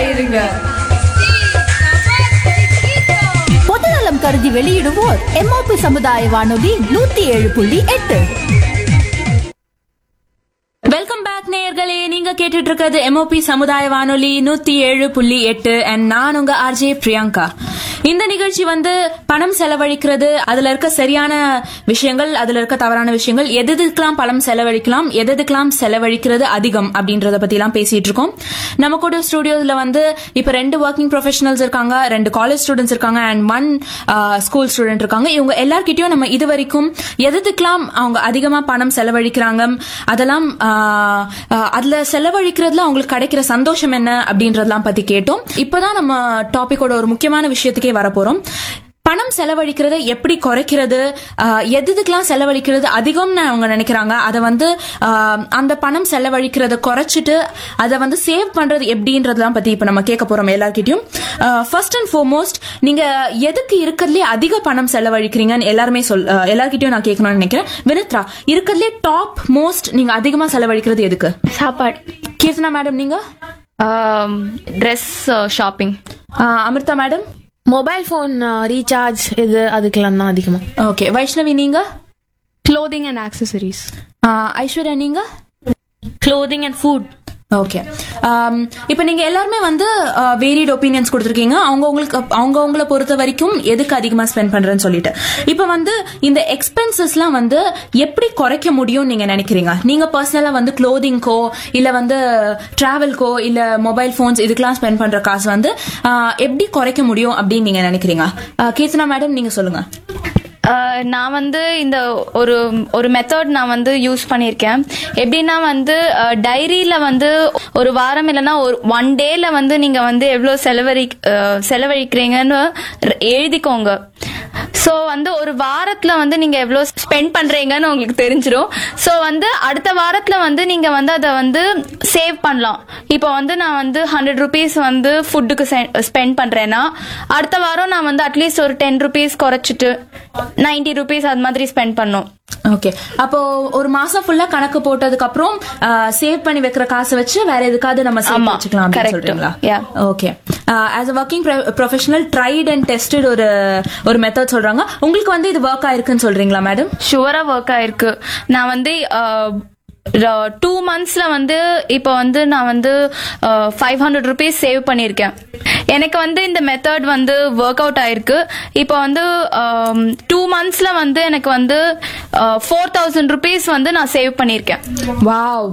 இருங்க பொதுநலம் கருதி வெளியிடுவோர் எம்ஓபி சமுதாய வானொலி நூத்தி ஏழு புள்ளி எட்டு வெல்கம் பேக் நேயர்களே நீங்க கேட்டுட்டு இருக்கிறது எம்ஓபி சமுதாய வானொலி நூத்தி ஏழு புள்ளி எட்டு அண்ட் நான் உங்க ஆர்ஜே பிரியங்கா இந்த நிகழ்ச்சி வந்து பணம் செலவழிக்கிறது அதுல இருக்க சரியான விஷயங்கள் அதுல இருக்க தவறான விஷயங்கள் எது எதுக்கெல்லாம் பணம் செலவழிக்கலாம் எது எதுக்கெல்லாம் செலவழிக்கிறது அதிகம் அப்படின்றத பத்தி எல்லாம் பேசிட்டு இருக்கோம் நம்ம கூட ஸ்டுடியோஸ்ல வந்து இப்ப ரெண்டு ஒர்க்கிங் ப்ரொஃபஷனல்ஸ் இருக்காங்க ரெண்டு காலேஜ் ஸ்டூடெண்ட்ஸ் இருக்காங்க அண்ட் ஒன் ஸ்கூல் ஸ்டூடெண்ட் இருக்காங்க இவங்க எல்லார்கிட்டயும் நம்ம இது வரைக்கும் எது எதுக்கெல்லாம் அவங்க அதிகமா பணம் செலவழிக்கிறாங்க அதெல்லாம் ஆஹ், ஆஹ், அதுல செலவழிக்கிறதுல அவங்களுக்கு கிடைக்கிற சந்தோஷம் என்ன அப்படின்றதெல்லாம் பத்தி கேட்டோம் இப்பதான் நம்ம டாபிக்கோட ஒரு முக்கியமான விஷயத்துக்கே வரப்போறோம் பணம் செலவழிக்கிறத எப்படி குறைக்கிறது ஆஹ், எது எதுக்கெல்லாம் செலவழிக்கிறது அதிகம்னு அவங்க நினைக்கிறாங்க அதை வந்து ஆஹ், அந்த பணம் செலவழிக்கிறத குறைச்சிட்டு அதை வந்து சேவ் பண்றது எப்படின்றதெல்லாம் பத்தி இப்ப நம்ம கேட்க போறோம் எல்லார்கிட்டயும் ஃபர்ஸ்ட் அண்ட் foremost நீங்க எதுக்கு இருக்கிறதுலே அதிக பணம் செலவழிக்கிறீங்கன்னு எல்லாருமே சொல் ஆஹ், எல்லார்கிட்டயும் நான் கேட்கணும்னு நினைக்கிறேன் வினித்ரா இருக்கிறதுலே டாப் மோஸ்ட் நீங்க அதிகமா செலவழிக்கிறது எதுக்கு சாப்பாடு கீர்த்தனா மேடம் நீங்க ட்ரெஸ் ஷாப்பிங் ஆஹ், Amritha madam mobile phone recharge இது அதுக்கெல்லாம் தான் அதிகமா ஓகே வைஷ்ணவி நீங்க க்ளோதிங் அண்ட் ஆக்சசரிஸ் ஆஹ், ஐஸ்வர்யா நீங்க க்ளோதிங் அண்ட் ஃபுட் ஓகே இப்போ நீங்க எல்லாருமே வந்து வேரியட் ஒப்பீனியன்ஸ் கொடுத்துருக்கீங்க அவங்க உங்களுக்கு அவங்க உங்களை பொறுத்த வரைக்கும் எதுக்கு அதிகமா ஸ்பெண்ட் பண்றேன்னு சொல்லிட்டு இப்போ வந்து இந்த எக்ஸ்பென்சஸ்லாம் வந்து எப்படி குறைக்க முடியும்னு நீங்க நினைக்கிறீங்க நீங்க பர்சனலா வந்து க்ளோதிங்க்கோ இல்ல வந்து டிராவல்க்கோ இல்ல மொபைல் ஃபோன்ஸ் இதுக்கெல்லாம் ஸ்பெண்ட் பண்ற காசு வந்து ஆஹ், எப்படி குறைக்க முடியும் அப்படின்னு நீங்க நினைக்கிறீங்க ஆஹ், கீர்த்தனா மேடம் நீங்க சொல்லுங்க நான் வந்து இந்த ஒரு ஒரு மெத்தட் நான் வந்து யூஸ் பண்ணியிருக்கேன் எப்படின்னா வந்து டைரியில வந்து ஒரு வாரம் இல்லைன்னா ஒரு ஒன் டேல வந்து நீங்க வந்து எவ்வளோ செலவழி அஹ், செலவழிக்கிறீங்கன்னு ர- எழுதிக்கோங்க ஸோ வந்து ஒரு வாரத்துல வந்து நீங்க எவ்வளோ ஸ்பெண்ட் பண்றீங்கன்னு உங்களுக்கு தெரிஞ்சிடும் ஸோ வந்து அடுத்த வாரத்துல வந்து நீங்க வந்து அதை வந்து சேவ் பண்ணலாம் இப்போ வந்து நான் வந்து ஹண்ட்ரட் ருபீஸ் வந்து ஃபுட்டுக்கு ஸ்பெண்ட் பண்றேன்னா அடுத்த வாரம் நான் வந்து அட்லீஸ்ட் ஒரு டென் ருபீஸ் குறைச்சிட்டு நைன்டி ருபீஸ் அது மாதிரி ஸ்பெண்ட் பண்ணும் ஓகே அப்போ ஒரு மாசம் ஃபுல்லா கணக்கு போட்டதுக்கு அப்புறம் சேவ் பண்ணி வைக்கிற காசை வச்சு வேற எதுக்காவது நம்ம சேவ் ஆமா, வச்சுக்கலாம் அப்படின்னு correct. சொல்றீங்களா Yeah. Okay as a working professional tried and tested ஒரு ஒரு மெத்தட் சொல்றாங்க உங்களுக்கு வந்து இது ஒர்க் ஆயிருக்குன்னு சொல்றீங்களா மேடம் ஷுவரா ஒர்க் ஆயிருக்கு நான் வந்து டூ மந்த்ஸ்ல வந்து இப்போ வந்து நான் வந்து ஃபைவ் ஹண்ட்ரட் ருபீஸ் சேவ் பண்ணியிருக்கேன் எனக்கு வந்து இந்த மெத்தட் வந்து ஒர்க் அவுட் ஆயிருக்கு இப்போ வந்து டூ மந்த்ஸ்ல வந்து எனக்கு வந்து ஃபோர் தௌசண்ட் ருபீஸ் வந்து நான் சேவ் பண்ணியிருக்கேன் wow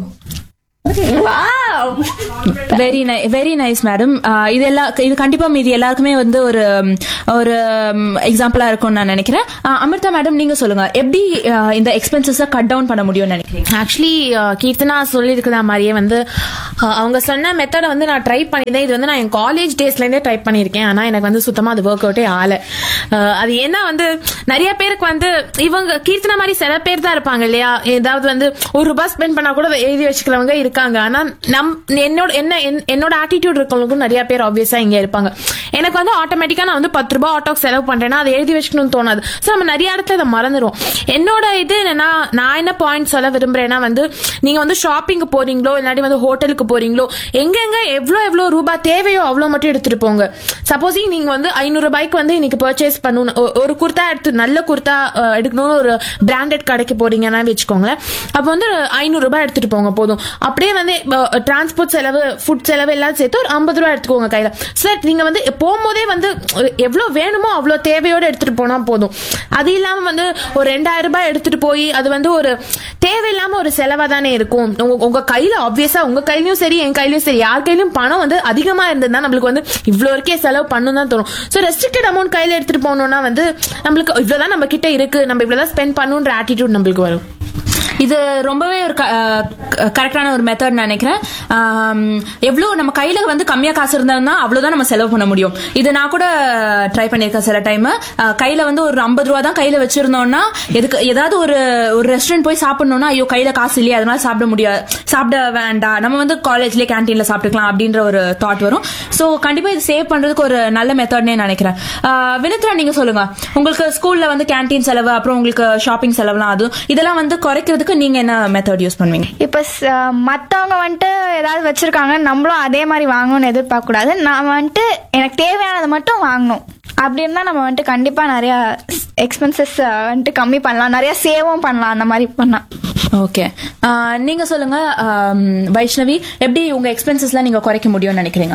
very nice very nice madam இது எல்லா இது கண்டிப்பா மீதி எல்லாருக்குமே வந்து ஒரு um, ஒரு எக்ஸாம்பிளா இருக்கும்னு நான் நினைக்கிறேன் Uh, அமிர்தா மேடம் நீங்க சொல்லுங்க எப்படி uh, இந்த எக்ஸ்பென்சஸ கட் டவுன் பண்ண முடியும்னு நினைக்கிறீங்க ஆக்சுவலி கீர்த்தனா சொல்லியிருக்கிறா மாதிரியே வந்து அஹ், அவங்க சொன்ன மெத்தடை வந்து நான் ட்ரை பண்ணியிருந்தேன் இது வந்து நான் என் காலேஜ் டேஸ்லேருந்தே ட்ரை பண்ணியிருக்கேன் ஆனால் எனக்கு வந்து சுத்தமாக அது ஒர்க் அவுட்டே ஆகல அஹ், அது ஏன்னா வந்து நிறைய பேருக்கு வந்து இவங்க கீர்த்தனா மாதிரி சில பேர் தான் இருப்பாங்க இல்லையா ஏதாவது வந்து ஒரு ரூபாய் ஸ்பெண்ட் பண்ணா கூட அதை எழுதி வச்சுக்கிறவங்க இருக்காங்க ஆனால் நம் என்னோட என்ன என்- என்னோட ஆட்டிடியூட் இருக்கவங்களுக்கும் நிறைய பேர் ஆப்வியஸாக இங்கே இருப்பாங்க எனக்கு வந்து ஆட்டோமேட்டிக்காக நான் வந்து பத்து ரூபாய் ஆட்டோக்கு செலவு பண்றேன்னா அதை எழுதி வச்சுக்கணும்னு தோணாது ஸோ நம்ம நிறைய இடத்துல அதை மறந்துடும் என்னோட இது என்னன்னா நான் என்ன பாயிண்ட் சொல்ல விரும்புறேன்னா வந்து நீங்க வந்து ஷாப்பிங் போறீங்களோ இல்லாட்டி வந்து ஹோட்டலுக்கு போறீங்களோ எங்கெங்க எவ்வளோ எவ்வளோ ரூபாய் தேவையோ அவ்வளோ மட்டும் எடுத்துட்டு போங்க சப்போஸிங் நீங்க வந்து ஐநூறு ரூபாய்க்கு வந்து இன்னைக்கு பர்ச்சேஸ் பண்ணணும் ஒ- ஒரு குர்த்தா எடுத்து நல்ல குர்த்தா அஹ், எடுக்கணும்னு ஒரு பிராண்டட் கடைக்கு போறீங்கன்னா வச்சுக்கோங்களேன் அப்போ வந்து ஐநூறு ரூபாய் எடுத்துட்டு போங்க போதும் அப்படியே வந்து டிரான்ஸ்போர்ட் செலவு ஃபுட் செலவு எல்லாம் சேர்த்து ஒரு ஐம்பது ரூபாய் எடுத்துக்கோங்க கையில சார் நீங்க வந்து போகும்போதே வந்து எவ்வளவு வேணுமோ அவ்வளோ தேவையோட எடுத்துட்டு போனா போதும் அது இல்லாம வந்து ஒரு ரெண்டாயிரம் ரூபாய் எடுத்துட்டு போய் அது வந்து ஒரு தேவையில்லாம ஒரு செலவா தானே இருக்கும் உங்க உங்க கையில ஆப்வியஸா உங்க கையிலயும் சரி என் கையிலயும் சரி யார் கையிலயும் பணம் வந்து அதிகமா இருந்ததுன்னா நம்மளுக்கு வந்து இவ்வளவு இருக்கே செலவு பண்ணணும் தான் தோணும் ஸோ ரெஸ்ட்ரிக்டட் அமௌண்ட் கையில எடுத்துட்டு போனோம்னா வந்து நம்மளுக்கு இவ்வளவுதான் நம்ம கிட்ட இருக்கு நம்ம இவ்வளவுதான் ஸ்பெண்ட் பண்ணுன்ற ஆட்டிடியூட் நம்மளுக்கு வரும் இது ரொம்பவே ஒரு கரெக்டான ஒரு மெத்தட் நினைக்கிறேன் ஆம், எவ்வளவு நம்ம கையில வந்து கம்மியா காசு இருந்தா அவ்வளவுதான் நம்ம செலவு பண்ண முடியும் இது நான் கூட ட்ரை பண்ணிருக்கேன் சில டைம் கையில வந்து ஒரு ஐம்பது ரூபா தான் கையில வச்சிருந்தோம்னா எதுக்கு ஏதாவது ஒரு ஒரு ரெஸ்டாரண்ட் போய் சாப்பிடணும்னா ஐயோ கையில காசு இல்லையே அதனால சாப்பிட முடியாது சாப்பிட வேண்டாம் நம்ம வந்து காலேஜ்லயே கேன்டீன்ல சாப்பிட்டுக்கலாம் அப்படின்ற ஒரு தாட் வரும் சோ கண்டிப்பா இது சேவ் பண்றதுக்கு ஒரு நல்ல மெத்தட்னே நினைக்கிறேன் ஆஹ், வினித்ரா நீங்க சொல்லுங்க உங்களுக்கு ஸ்கூல்ல வந்து கேன்டீன் செலவு அப்புறம் உங்களுக்கு ஷாப்பிங் செலவுலாம் அது இதெல்லாம் வந்து குறைக்கிறதுக்கு குறைக்கிறதுக்கு நீங்க என்ன மெத்தட் யூஸ் பண்ணுவீங்க இப்போ மற்றவங்க வந்துட்டு ஏதாவது வச்சிருக்காங்க நம்மளும் அதே மாதிரி வாங்கணும்னு எதிர்பார்க்க கூடாது நான் வந்துட்டு எனக்கு தேவையானதை மட்டும் வாங்கணும் அப்படி இருந்தால் நம்ம வந்துட்டு கண்டிப்பாக நிறையா எக்ஸ்பென்சஸ் வந்துட்டு கம்மி பண்ணலாம் நிறையா சேவும் பண்ணலாம் அந்த மாதிரி பண்ணால் ஓகே நீங்க சொல்லுங்க ஆம், வைஷ்ணவி எப்படி உங்க எக்ஸ்பென்சஸ்லாம் நீங்க குறைக்க முடியும்னு நினைக்கிறீங்க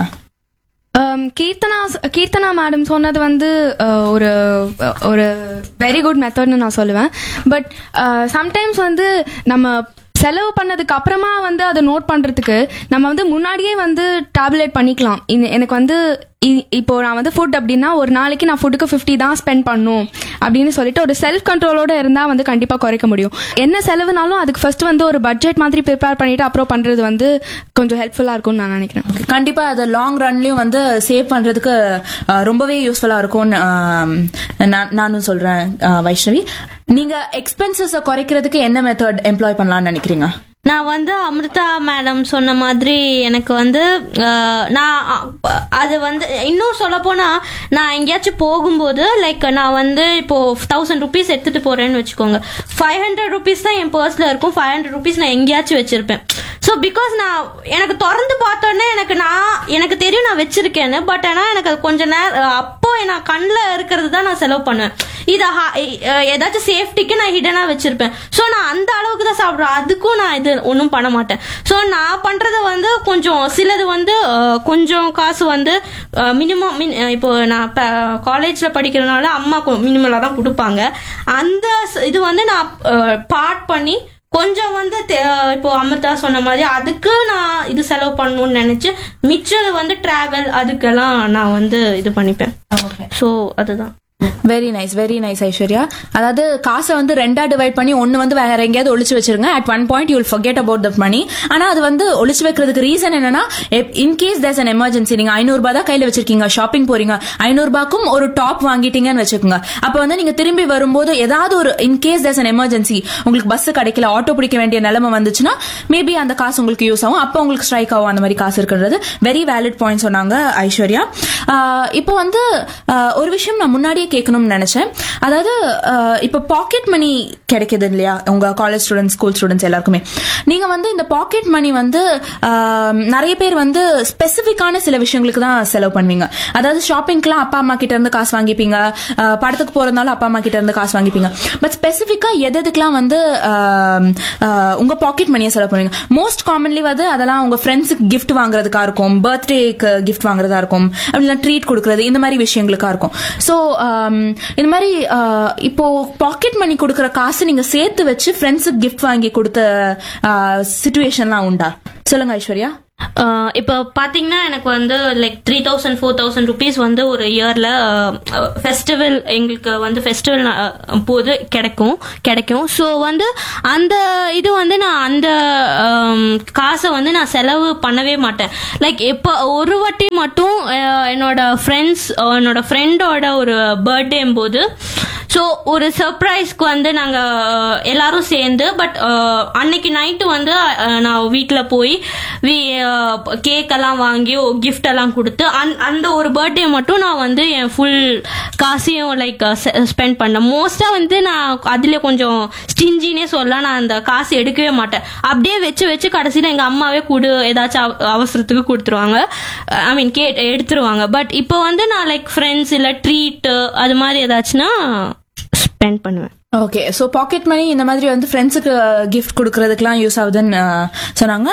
Um, கீர்த்தனா கீர்த்தனா மேடம் சொன்னது வந்து uh, ஒரு ஒரு வெரி குட் மெத்தட்னு நான் சொல்லுவேன் பட் சம்டைம்ஸ் வந்து நம்ம செலவு பண்ணதுக்கு அப்புறமா வந்து அதை நோட் பண்றதுக்கு நம்ம வந்து முன்னாடியே வந்து டேப்லெட் பண்ணிக்கலாம் இது- எனக்கு வந்து இ- இப்போ நான் வந்து ஃபுட் அப்படின்னா ஒரு நாளைக்கு நான் ஃபுட்டுக்கு ஃபிஃப்டி தான் ஸ்பெண்ட் பண்ணும் அப்படின்னு சொல்லிட்டு ஒரு செல்ஃப் கண்ட்ரோலோட இருந்தா வந்து கண்டிப்பா குறைக்க முடியும் என்ன செலவுனாலும் அதுக்கு ஃபர்ஸ்ட் வந்து ஒரு பட்ஜெட் மாதிரி ப்ரிப்பேர் பண்ணிட்டு அப்புறம் பண்றது வந்து கொஞ்சம் ஹெல்ப்ஃபுல்லா இருக்கும்னு நான் நினைக்கிறேன் கண்டிப்பா அது லாங் ரன்லயும் வந்து சேவ் பண்றதுக்கு அஹ், ரொம்பவே யூஸ்ஃபுல்லா இருக்கும்னு ஆம், நான்- நானும் சொல்றேன் அஹ், வைஷ்ணவி நீங்க எக்ஸ்பென்சஸ் குறைக்கிறதுக்கு என்ன மெத்தட் எம்ப்ளாய் பண்ணலாம்னு நினைக்கிறீங்க நான் வந்து அமிர்தா மேடம் சொன்ன மாதிரி எனக்கு வந்து அஹ், நான் அ- அது வந்து இன்னும் சொல்ல போனா நான் எங்கேயாச்சும் போகும்போது லைக் நான் வந்து இப்போ தௌசண்ட் ருபீஸ் எடுத்துட்டு போறேன்னு வச்சுக்கோங்க ஃபைவ் ஹண்ட்ரட் ருபீஸ் தான் என் பர்ஸ்ல இருக்கும் ஃபைவ் ஹண்ட்ரட் ருபீஸ் நான் எங்கேயாச்சும் வச்சிருப்பேன் ஸோ பிகாஸ் நான் எனக்கு திறந்து பார்த்தோன்னே எனக்கு நான் எனக்கு தெரியும் நான் வச்சிருக்கேன்னு பட் ஆனால் எனக்கு அது கொஞ்ச நேரம் அப்போ நான் கண்ணில் இருக்கிறது தான் நான் செலவு பண்ணுவேன் இதை ஏதாச்சும் சேஃப்டிக்கு நான் ஹிடனாக வச்சிருப்பேன் ஸோ நான் அந்த அளவுக்கு தான் சாப்பிடுவேன் அதுக்கும் நான் இது ஒன்றும் பண்ண மாட்டேன் ஸோ நான் பண்றது வந்து கொஞ்சம் சிலது வந்து அஹ், கொஞ்சம் காசு வந்து மினிமம் இப்போ நான் காலேஜ்ல படிக்கிறதுனால அம்மா மினிமலாக தான் கொடுப்பாங்க அந்த ச- இது வந்து நான் பார்ட் பண்ணி கொஞ்சம் வந்து தே- இப்போ அமிர்தா சொன்ன மாதிரி அதுக்கு நான் இது செலவு பண்ணணும்னு நினைச்சு மிச்சது வந்து டிராவல் அதுக்கெல்லாம் நான் வந்து இது பண்ணிப்பேன் ஸோ அதுதான் very nice very nice Aishwarya அதாவது காசை வந்து ரெண்டா டிவைட் பண்ணி ஒன்னு வந்து வேற எங்கேயாவது ஒளிச்சு வச்சிருங்க at one point you forget about that money ஆனா அது வந்து ஒளிச்சு வைக்கிறதுக்கு ரீசன் என்னன்னா in case there's an emergency நீங்க ஐநூறு ரூபாய் தான் கையில வச்சிருக்கீங்க ஷாப்பிங் போறீங்க ஐநூறு ரூபாய்க்கும் ஒரு டாப் வாங்கிட்டீங்கன்னு வச்சுக்கோங்க அப்ப வந்து நீங்க திரும்பி வரும்போது ஏதாவது ஒரு in case there's an emergency உங்களுக்கு பஸ் கிடைக்கல ஆட்டோ பிடிக்க வேண்டிய நிலைமை வந்துச்சுன்னா மேபி அந்த காசு உங்களுக்கு யூஸ் ஆகும் அப்போ உங்களுக்கு ஸ்ட்ரைக் ஆகும் அந்த மாதிரி காசு இருக்கிறது வெரி வேலிட் பாயிண்ட் சொன்னாங்க ஐஸ்வர்யா ஆஹ் இப்போ வந்து ஆஹ் ஒரு விஷயம் நான் முன்னாடியே கேட்கணும்னு நினைச்சேன் அதாவது ஆஹ் இப்போ பாக்கெட் மணி கிடைக்குது இல்லையா உங்க காலேஜ் ஸ்டூடெண்ட்ஸ் ஸ்கூல் ஸ்டூடெண்ட்ஸ் எல்லாருக்குமே நீங்க வந்து இந்த பாக்கெட் மணி வந்து ஆஹ் நிறைய பேர் வந்து ஸ்பெசிபிக்கான சில விஷயங்களுக்கு தான் செலவு பண்ணுவீங்க அதாவது ஷாப்பிங்க்குலாம் அப்பா அம்மா கிட்ட இருந்து காசு வாங்கிப்பீங்க ஆஹ் படத்துக்கு போறதுனால அப்பா அம்மா கிட்ட இருந்து காசு வாங்கிப்பீங்க பட் ஸ்பெசிஃபிக்கா எது எதுக்கெல்லாம் வந்து ஆஹ் ஆஹ் உங்க பாக்கெட் மணியை செலவு பண்ணுவீங்க மோஸ்ட் காமன்லி வந்து அதெல்லாம் உங்க ஃப்ரெண்ட்ஸுக்கு கிஃப்ட் வாங்குறதுக்கா இருக்கும் பர்த்டேக்கு கிஃப்ட் வாங்குறதா இருக்கும் அப்படின்னா ட்ரீட் கொடுக்கறது இந்த மாதிரி விஷயங்களுக்கா இருக்கும் ஸோ இந்த மாதிரி ஆஹ் இப்போ பாக்கெட் மணி கொடுக்குற காசு நீங்க சேர்த்து வச்சு ஃப்ரெண்ட்ஸுக்கு கிஃப்ட் வாங்கி கொடுத்த சுச்சுவேஷன்லாம் உண்டா சொல்லுங்க ஐஸ்வர்யா ஆஹ் இப்போ பாத்தீங்கன்னா எனக்கு வந்து like three thousand four thousand rupees வந்து ஒரு இயர்ல ஃபெஸ்டிவல் எங்களுக்கு வந்து ஃபெஸ்டிவல் போது கிடைக்கும் கிடைக்கும் ஸோ வந்து அந்த இது வந்து நான் அந்த ஆம், காசை வந்து நான் செலவு பண்ணவே மாட்டேன் லைக் இப்போ ஒரு வாட்டி மட்டும் ஆஹ், என்னோட ஃப்ரெண்ட்ஸ் என்னோட ஃப்ரெண்டோட ஒரு பர்த்டே போது ஸோ ஒரு சர்ப்ரைஸ்க்கு வந்து நாங்கள் எல்லாரும் சேர்ந்து பட் அன்னைக்கு நைட்டு வந்து அஹ், நான் வீட்டில் போய் வி கேக் எல்லாம் வாங்கி கிஃப்ட் எல்லாம் கொடுத்து அந்- அந்த ஒரு பர்த்டே மட்டும் நான் வந்து என் ஃபுல் காசையும் லைக் ஸ்பெண்ட் பண்ணேன் மோஸ்ட்டாக வந்து நான் அதில் கொஞ்சம் ஸ்டிஞ்சினே சொல்லலாம் நான் அந்த காசு எடுக்கவே மாட்டேன் அப்படியே வச்சு வச்சு கடைசியில் எங்கள் அம்மாவே கொடு ஏதாச்சும் அவ- அவசரத்துக்கு கொடுத்துருவாங்க ஐ மீன் கே எடுத்துருவாங்க பட் இப்போ வந்து நான் லைக் ஃப்ரெண்ட்ஸ் இல்லை ட்ரீட்டு அது மாதிரி ஏதாச்சுன்னா ஸ்பெண்ட் பண்ணுவேன் ஓகே ஸோ பாக்கெட் மணி இந்த மாதிரி வந்து ஃப்ரெண்ட்ஸுக்கு கிஃப்ட் கொடுக்கறதுக்குலாம் யூஸ் ஆகுதுன்னு அஹ், சொன்னாங்க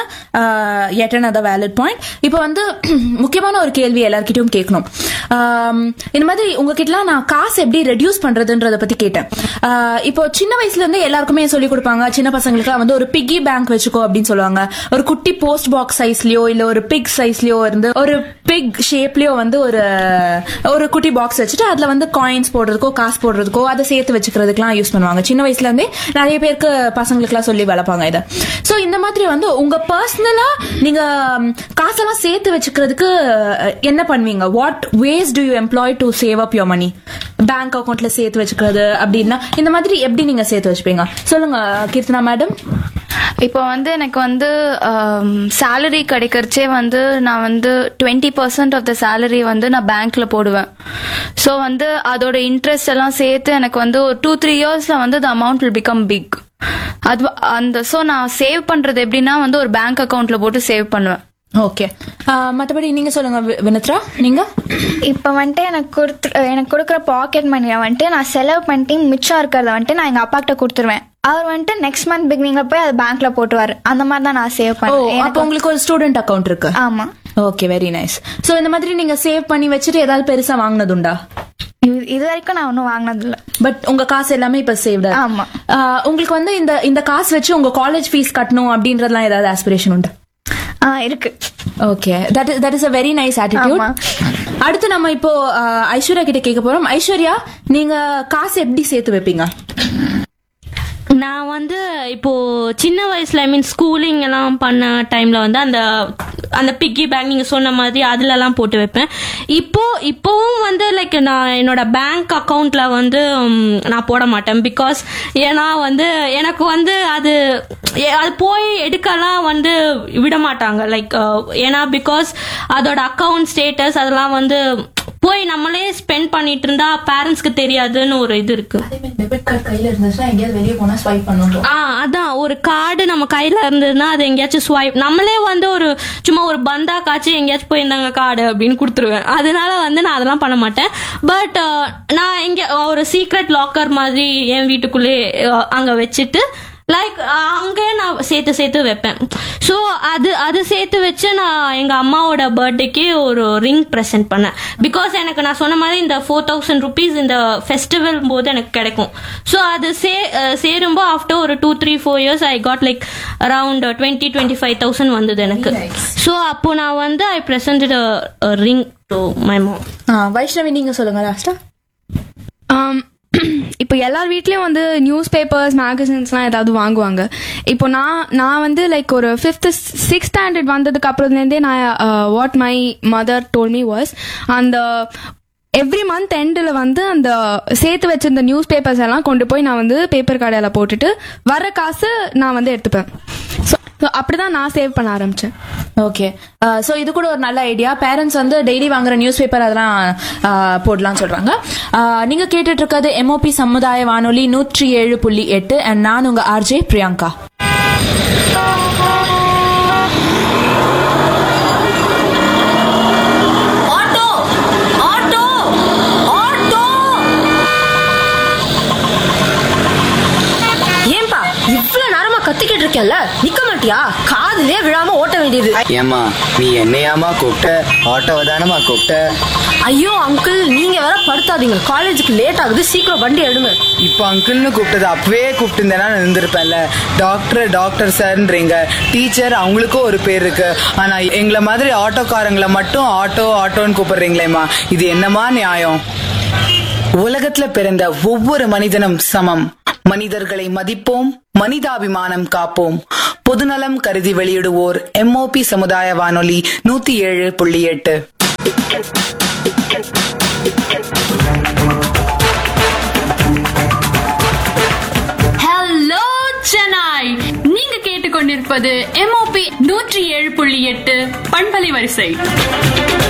எட் another வேலிட் பாயிண்ட் இப்போ வந்து முக்கியமான ஒரு கேள்வி எல்லார்கிட்டயும் கேட்கணும் ஆம், இந்த மாதிரி உங்ககிட்டலாம் நான் காசு எப்படி ரெடியூஸ் பண்றதுன்றத பத்தி கேட்டேன் ஆஹ், இப்போ சின்ன வயசுல இருந்து எல்லாருக்குமே சொல்லி கொடுப்பாங்க சின்ன பசங்களுக்கு வந்து ஒரு பிக்கி பேங்க் வச்சுக்கோ அப்படின்னு சொல்லுவாங்க ஒரு குட்டி போஸ்ட் பாக்ஸ் சைஸ்லயோ இல்ல ஒரு பிக் சைஸ்லயோ இருந்து ஒரு பிக் ஷேப்லயோ வந்து ஒரு ஒரு குட்டி பாக்ஸ் வச்சுட்டு அதுல வந்து காயின்ஸ் போடுறதுக்கோ காசு போடுறதுக்கோ அதை சேர்த்து வச்சுக்கிறதுக்குலாம் யூஸ் பண்ணுவாங்க சின்ன வயசுல இருந்தே நிறைய பேருக்கு பசங்களுக்குலாம் சொல்லி வளர்ப்பாங்க இதை சோ இந்த மாதிரி வந்து உங்க பர்சனலா நீங்க ம், காசெல்லாம் சேர்த்து வச்சுக்கிறதுக்கு அஹ், என்ன பண்ணுவீங்க what ways do you employ to save up your money bank அக்கவுண்ட்ல சேர்த்து வச்சுக்கிறது அப்படின்னா இந்த மாதிரி எப்படி நீங்க சேர்த்து வச்சுப்பீங்க சொல்லுங்க கீர்த்தனா மேடம் இப்போ வந்து எனக்கு வந்து சேலரி கிடைக்கிறச்சே வந்து நான் வந்து twenty percent of the salary வந்து நான் பேங்க்ல போடுவேன் ஸோ வந்து அதோட இன்ட்ரெஸ்ட் எல்லாம் சேர்த்து எனக்கு வந்து ஒரு டூ த்ரீ இயர்ஸ்ல வந்து the amount will become big அது அந்த ஸோ நான் சேவ் பண்றது எப்படின்னா வந்து ஒரு பேங்க் அக்கவுண்ட்ல போட்டு சேவ் பண்ணுவேன் ஓகே மத்தபடி நீங்க சொல்லுங்க வி- வினித்ரா நீங்க இப்போ வந்துட்டு எனக்கு கொடுத்து எனக்கு கொடுக்குற பாக்கெட் மணியை வந்துட்டு நான் செலவு பண்ணிட்டு மிச்சம் இருக்கிறத வந்துட்டு நான் எங்க அப்பா கிட்ட கொடுத்துருவேன் அவர் வந்துட்டு நெக்ஸ்ட் மந்த் பிகினிங்ல போய் அதை பேங்க்ல போட்டுவாரு அந்த மாதிரி தான் நான் சேவ் ஓ பண்ணுவேன் அப்போ உங்களுக்கு ஒரு ஸ்டூடெண்ட் அக்கவுண்ட் இருக்கு ஆமா ஓகே வெரி நைஸ் சோ இந்த மாதிரி நீங்க சேவ் பண்ணி வச்சுட்டு ஏதாவது பெருசா வாங்குனதுண்டா இது- இது வரைக்கும் நான் ஒன்றும் வாங்கினது இல்ல பட் உங்க காசு எல்லாமே இப்ப சேவ்டா ஆமா. உங்களுக்கு வந்து இந்த இந்த காசு வச்சு உங்க காலேஜ் ஃபீஸ் கட்டணும் அப்படின்றதுலாம் ஏதாவது ஆஸ்பிரேஷன் உண்டா ஆ இருக்கு okay that is that is a very nice attitude ஆமா. அடுத்து நம்ம இப்போ அஹ், ஐஸ்வர்யா கிட்ட கேட்க போறோம் ஐஸ்வர்யா நீங்க காசு எப்படி சேர்த்து வைப்பீங்க நான் வந்து இப்போ சின்ன வயசுல ஐ மீன் ஸ்கூலிங் எல்லாம் பண்ண டைம்ல வந்து அந்த அந்த பிக்கி பேங்க் நீங்க சொன்ன மாதிரி அதுல எல்லாம் போட்டு வைப்பேன் இப்போ இப்போவும் வந்து லைக் நான் என்னோட பேங்க் அக்கவுண்ட்ல வந்து ம், நான் போட மாட்டேன் பிகாஸ் ஏன்னா வந்து எனக்கு வந்து அது ஏ- அது போய் எடுக்கலாம் வந்து விட மாட்டாங்க லைக் ஏன்னா பிகாஸ் அதோட அக்கவுண்ட் ஸ்டேட்டஸ் அதெல்லாம் வந்து போய் நம்மளே ஸ்பெண்ட் பண்ணிட்டு இருந்தா பேரண்ட்ஸ்க்கு தெரியாதுன்னு ஒரு இது இருக்கு டெபிட் கார்டு கையில இருந்துச்சுன்னா எங்கேயாவது வெளியே போனா ஸ்வைப் பண்ணணும் ஆ அதான் ஒரு கார்டு நம்ம கையில இருந்ததுன்னா அது எங்கேயாச்சும் ஸ்வைப் நம்மளே வந்து ஒரு சும்மா ஒரு பந்தா காய்ச்சி எங்கேயாச்சும் போயிருந்தாங்க கார்டு அப்படின்னு கொடுத்துருவேன் அதனால வந்து நான் அதெல்லாம் பண்ண மாட்டேன் பட் நான் எங்க ஒரு சீக்ரெட் லாக்கர் மாதிரி என் வீட்டுக்குள்ளே அஹ், அங்க வச்சுட்டு லைக் அங்கேயே நான் சேர்த்து சேர்த்து வைப்பேன் ஸோ அது அது சேர்த்து வச்சு நான் எங்க அம்மாவோட பர்த்டேக்கு ஒரு ரிங் ப்ரெசென்ட் பண்ணேன் பிகாஸ் எனக்கு நான் சொன்ன மாதிரி இந்த ஃபோர் தௌசண்ட் ருபீஸ் இந்த ஃபெஸ்டிவல் போது எனக்கு கிடைக்கும் ஸோ அது சே அஹ் சேரும்போ ஆஃப்டர் ஒரு two three four years I got like around twenty twenty five thousand வந்தது எனக்கு ஸோ அப்போ நான் வந்து I present ring to my mom Vaishnavi நீங்க சொல்லுங்க லாஸ்டா Um, இப்போ எல்லார் வீட்லயும் வந்து நியூஸ் பேப்பர்ஸ் மேகசின்ஸ்லாம் ஏதாவது வாங்குவாங்க இப்போ நான் நான் வந்து லைக் ஒரு ஃபிஃப்த் சிக்ஸ் ஸ்டாண்டர்ட் வந்ததுக்கு அப்புறத்துலேருந்தே நான் what my mother told me was அந்த எவ்ரி மந்த் எண்டில் வந்து அந்த சேர்த்து வச்சிருந்த நியூஸ் பேப்பர்ஸ் எல்லாம் கொண்டு போய் நான் வந்து பேப்பர் கடையில் போட்டுட்டு வர காசு நான் வந்து எடுத்துப்பேன் ஸோ அப்படிதான் நான் சேவ் பண்ண ஆரம்பிச்சேன் ஓகே சோ இது கூட ஒரு நல்ல ஐடியா பேரண்ட்ஸ் வந்து டெய்லி வாங்குற நியூஸ் பேப்பர் அதெல்லாம் uh, போடலாம்னு சொல்றாங்க Uh, நீங்க கேட்டுட்டு இருக்கிறது எம்ஓபி சமுதாய வானொலி நூற்றி ஏழு புள்ளி எட்டு அண்ட் நான் உங்க RJ Priyanka auto auto auto ஏன்பா இவ்வளவு நேரமா கத்திக்கிட்டு இருக்கேன்ல நிக்க மாட்டியா காதுலயே விழாம ஓட்ட வேண்டியது ஏம்மா நீ என்னையாமா கூப்பிட்ட ஆட்டோவை தானம்மா கூப்பிட்ட ஐயோ அங்கிள் நீங்க வேற படுத்தாதீங்க காலேஜுக்கு லேட் ஆகுது சீக்கிரம் வண்டி எடுங்க இப்போ அங்கிள்னு கூப்பிட்டது அப்பவே கூப்பிட்டு இருந்தேன்னா நான் இருந்திருப்பேன்ல டாக்டர் டாக்டர் சார்ன்றீங்க டீச்சர் அவங்களுக்கும் ஒரு பேர் இருக்கு ஆனா எங்களை மாதிரி ஆட்டோக்காரங்களை மட்டும் ஆட்டோ ஆட்டோன்னு கூப்பிடுறீங்களேம்மா இது என்னமா நியாயம் உலகத்துல பிறந்த ஒவ்வொரு மனிதனும் சமம் மனிதர்களை மதிப்போம் மனிதாபிமானம் காப்போம் பொதுநலம் கருதி வெளியிடுவோர் எம்ஓபி சமுதாய வானொலி நூத்தி ஏழு புள்ளி எட்டு ஹலோ சென்னை நீங்க கேட்டுக்கொண்டிருப்பது எம்ஓபி நூற்றி ஏழு புள்ளி எட்டு பண்பலை வரிசை